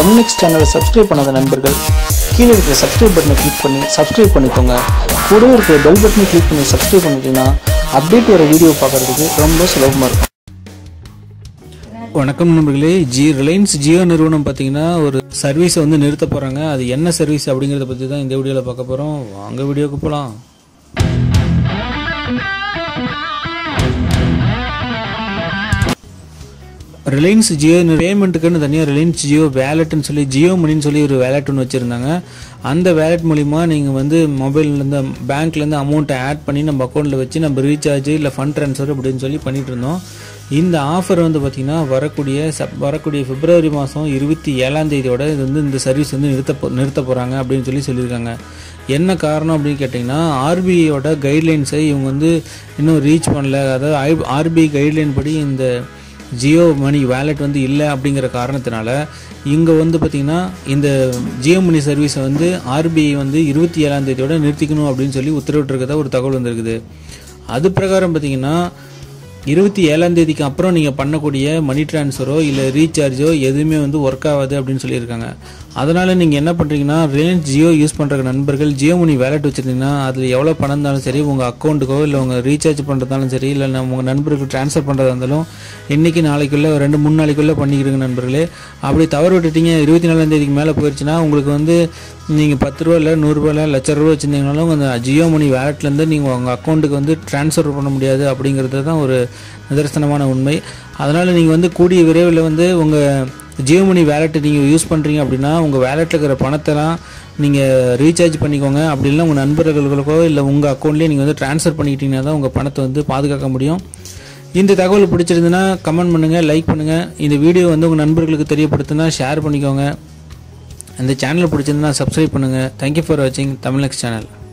Tamil next சேனலை subscribe பண்ணாத நண்பர்கள் கீழே இருக்கிற சப்ஸ்கிரைப் பட்டனை கிளிக் பண்ணி சப்ஸ்கிரைப் பண்ணிக்கோங்க கூடவே இருக்கிற பெல் பட்டனை கிளிக் பண்ணி சப்ஸ்கிரைப் பண்ணிட்டீங்கன்னா அப்டேட் வர வீடியோ பார்க்குறதுக்கு ரொம்ப சுலபமாக இருக்கும் வணக்கம் நண்பர்களே ஜி ரிலையன்ஸ் ஜியோ நிறுவனம் பார்த்தீங்கன்னா ஒரு சர்வீஸை வந்து நிறுத்த போகிறாங்க அது என்ன சர்வீஸ் அப்படிங்கிறத பற்றி தான் இந்த வீடியோவில் பார்க்க போகிறோம் வாங்க வீடியோக்கு போகலாம் ரிலையன்ஸ் ஜியோ பேமெண்ட்டுக்குன்னு தனியாக ரிலையன்ஸ் ஜியோ வேலெட்னு சொல்லி ஜியோ மணின்னு சொல்லி ஒரு வேலெட் ஒன்று வச்சுருந்தாங்க அந்த வேலெட் மூலிமா நீங்கள் வந்து மொபைல்லேருந்து பேங்க்லேருந்து அமௌண்ட்டை ஆட் பண்ணி நம்ம அக்கௌண்ட்டில் வச்சு நம்ம ரீசார்ஜ் இல்லை ஃபண்ட் ட்ரான்ஸ்ஃபர் அப்படின்னு சொல்லி பண்ணிட்டு இருந்தோம் இந்த ஆஃபர் வந்து பார்த்திங்கன்னா வரக்கூடிய சப் வரக்கூடிய பிப்ரவரி மாதம் இருபத்தி ஏழாம் தேதியோட இது வந்து இந்த சர்வீஸ் வந்து நிறுத்த போ- நிறுத்த போகிறாங்க அப்படின்னு சொல்லி சொல்லியிருக்காங்க என்ன காரணம் அப்படின்னு கேட்டிங்கன்னா ஆர்பிஐயோட கைட்லைன்ஸை இவங்க வந்து இன்னும் ரீச் பண்ணல அதாவது ஆர்பிஐ கைட்லைன் படி இந்த ஜியோ மணி வேலெட் வந்து இல்லை அப்படிங்கிற காரணத்தினால இங்கே வந்து பார்த்திங்கன்னா இந்த ஜியோ மணி சர்வீஸை வந்து ஆர்பிஐ வந்து இருபத்தி ஏழாம் தேதியோட நிறுத்திக்கணும் அப்படின்னு சொல்லி உத்தரவிட்டிருக்கதா ஒரு தகவல் வந்திருக்குது அது பிரகாரம் பார்த்தீங்கன்னா இருபத்தி ஏழாம் தேதிக்கு அப்புறம் நீங்கள் பண்ணக்கூடிய மணி ட்ரான்ஸ்ஃபரோ இல்லை ரீசார்ஜோ எதுவுமே வந்து ஒர்க் ஆகாது அப்படின்னு சொல்லியிருக்காங்க அதனால் நீங்கள் என்ன பண்ணுறீங்கன்னா ரிலையன்ஸ் ஜியோ யூஸ் பண்ணுற நண்பர்கள் ஜியோ மணி வேலெட் வச்சுருந்தீங்கன்னா அதில் எவ்வளோ பணம் இருந்தாலும் சரி உங்கள் அக்கௌண்ட்டுக்கோ இல்லை உங்கள் ரீசார்ஜ் பண்ணுறதாலும் சரி இல்லை நம்ம உங்கள் நண்பருக்கு ட்ரான்ஸ்ஃபர் பண்ணுறதா இருந்தாலும் இன்றைக்கி நாளைக்குள்ளே ஒரு ரெண்டு மூணு நாளைக்குள்ளே பண்ணிக்கிறீங்க நண்பர்களே அப்படி தவறு விட்டுட்டீங்க இருபத்தி நாலாம் தேதிக்கு மேலே போயிடுச்சுன்னா உங்களுக்கு வந்து நீங்கள் பத்து ரூபா இல்லை நூறுரூவா இல்லை லட்ச ரூபா வச்சுருந்தீங்கனாலும் அந்த ஜியோ மணி வேலெட்லேருந்து நீங்கள் உங்கள் அக்கௌண்ட்டுக்கு வந்து ட்ரான்ஸ்ஃபர் பண்ண முடியாது அப்படிங்கிறது தான் ஒரு நிதர்சனமான உண்மை அதனால் நீங்கள் வந்து கூடிய விரைவில் வந்து உங்கள் ஜியோ மணி வேலெட்டை நீங்கள் யூஸ் பண்ணுறீங்க அப்படின்னா உங்கள் வேலெட்டில் இருக்கிற பணத்தெல்லாம் நீங்கள் ரீசார்ஜ் பண்ணிக்கோங்க அப்படி இல்லை உங்கள் நண்பர்களுக்கோ இல்லை உங்கள் அக்கௌண்ட்லேயே நீங்கள் வந்து ட்ரான்ஸ்ஃபர் பண்ணிக்கிட்டீங்கன்னா தான் உங்கள் பணத்தை வந்து பாதுகாக்க முடியும் இந்த தகவல் பிடிச்சிருந்துன்னா கமெண்ட் பண்ணுங்கள் லைக் பண்ணுங்கள் இந்த வீடியோ வந்து உங்கள் நண்பர்களுக்கு தெரியப்படுத்துனா ஷேர் பண்ணிக்கோங்க இந்த சேனல் பிடிச்சிருந்தா சப்ஸ்கிரைப் பண்ணுங்கள் தேங்க்யூ ஃபார் வாட்சிங் தமிழ் நெக்ஸ்ட் சேனல்